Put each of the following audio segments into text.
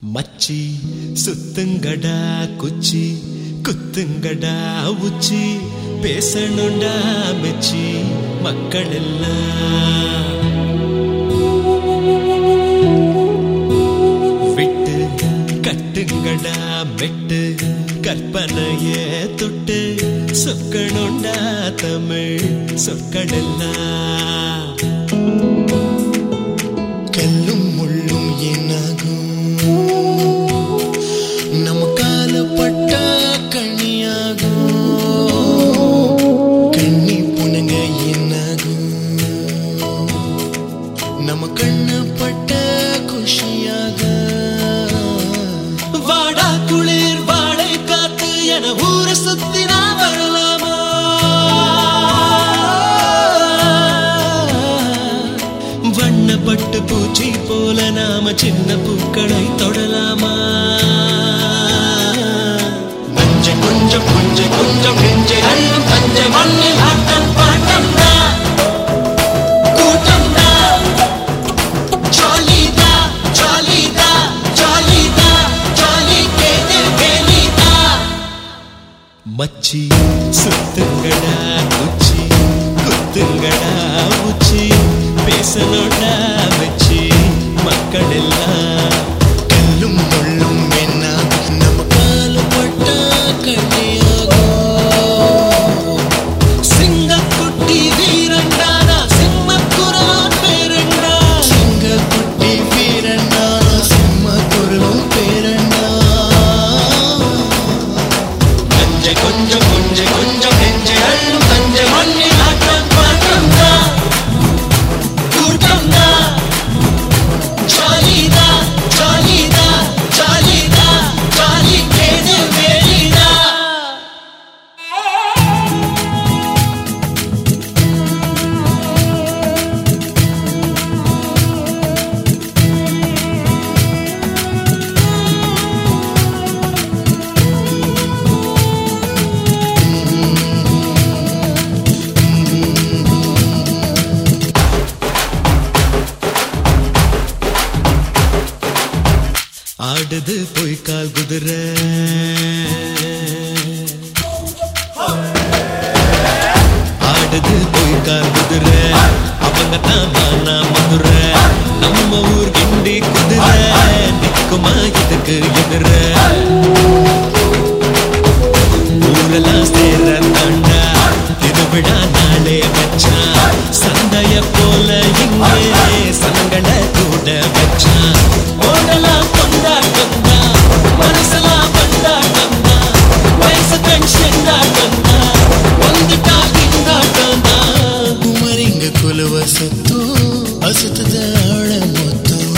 மச்சி சுத்துங்கடா குச்சி குத்துங்கடா உச்சி பேசணுண்டா மெச்சி மக்கள் எல்லாம் விட்டு கட்டுங்கடா மெட்டு கற்பனைய தொட்டு சொக்கணுண்டா தமிழ் சொற்கள் எல்லாம் கல்லும் முள்ளும் என்னாகும் நம்ம காலப்பட்ட கண்ணியாகும் கண்ணி புனங்க என்னாகும் நம்ம கண்ணு பட்ட குஷியாக வாடா குளிர் வாடை காத்து என ஊரை சுத்தி நான் வரலாமா வண்ணப்பட்டு பூச்சி போல நாம சின்ன பூக்களை தொடலாமா கொஞ்சம் கொஞ்சம் கொஞ்சம் கொஞ்சம் நெஞ்சை அள்ளும் பஞ்ச மண்ணில் ஆட்டம் பாட்டம் தான் கூட்டம் தான் ஜாலிதா ஜாலிதா ஜாலிதா ஜாலி கேது வேலிதா மச்சி சுத்துங்கடா குச்சி குத்துங்கடா உச்சி பேசணும்டா வச்சி மக்கள் எல்லாம் கல்லும் முள்ளும் என்ன நம்ம காலப்பட்ட கண்ணியாகும் சிங்கக்குட்டி வீரண்டானா சிம்மக்குரான் பேரண்டா சிங்கக்குட்டி வீரண்ணா சிம்ம குரலும் பேரண்ணா கொஞ்ச கொஞ்சம் கொஞ்ச கொஞ்சம் நெஞ்சை அள்ளும் தஞ்ச மண்ணில் ஆட்டம் பாட்டம் தான் கூட்டம் தான் ஜாலிதா ஜாலிதா ஜாலிதா ஜாலி கேது வேலிதா ஆடுது பொய்க்கால் குதிரை ஆடுது பொய்க்கால் குதிரை அவங்க தான் மானா மதுரை நம்ம ஊர் கிண்டி குதிரை நிக்குமா இதுக்கு எதிர ஊரெல்லாம் சேர தாண்டா திருவிழா நாளே வச்சான் சந்தைய போல இங்கே சங்களை கூட வச்சான் ஓடலாம் கொண்டாட்டம் தான் மனசெல்லாம் கொண்டாட்டம் தான் வயசு டென்ஷன் தாட்டம் தான் வந்துட்டா இந்தாட்டம் தான் குமரிங்க குலவ சத்தம் அசுத்தத ஆழ மொத்தம்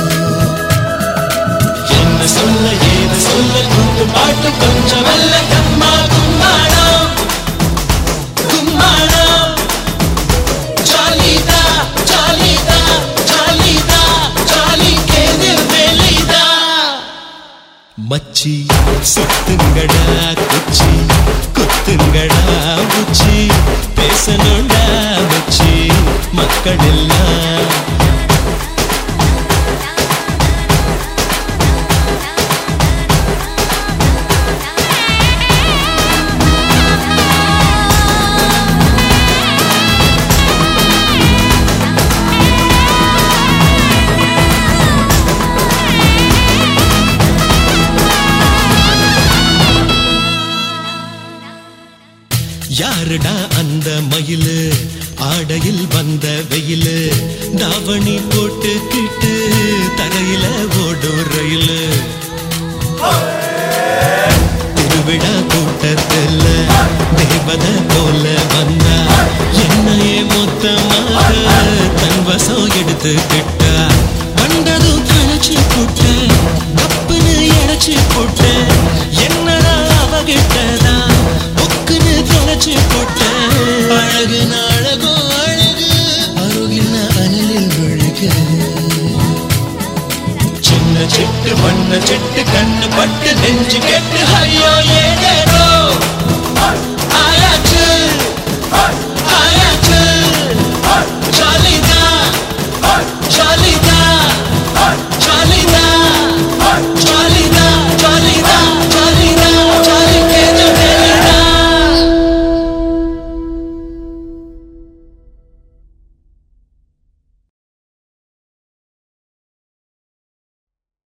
என்ன சொல்ல ஏது சொல்ல கூட்டு பாட்டு கொஞ்சம் வெல்ல கம்மா கும்மாடம் கும்மாடம் ஜாலிதா ஜாலிதா ஜாலிதா ஜாலி கேது வெளிதா மச்சி சுத்துங்கடா குச்சி குத்துங்கடா உச்சி பேசணும்டா மச்சி மக்கள் எல்லாம் யாருடா அந்த மயிலு ஆடையில் வந்த வெயிலு தாவணி போட்டுக்கிட்டு தரையில ஓடும் ரயிலு திருவிழா கூட்டத்துல தேவத போல வந்தா என்னையே மொத்தமாக தன் வசம் எடுத்துக்கிட்டா கண்டதும் கணச்சு புட்ட கப்புன்னு இழைச்சு புட்ட என்னடா அவகிட்டதான் புக்குன்னு தொலைச்சு புட்ட அழகு நாழகோ அழகு அருகில் அனலில் விழுக சின்ன சிட்டு வண்ண சிட்டு கண்ணு பட்டு நெஞ்சு கெட்டு ஐயோ ஏதேதோ ஆயாச்சு ஆயாச்சு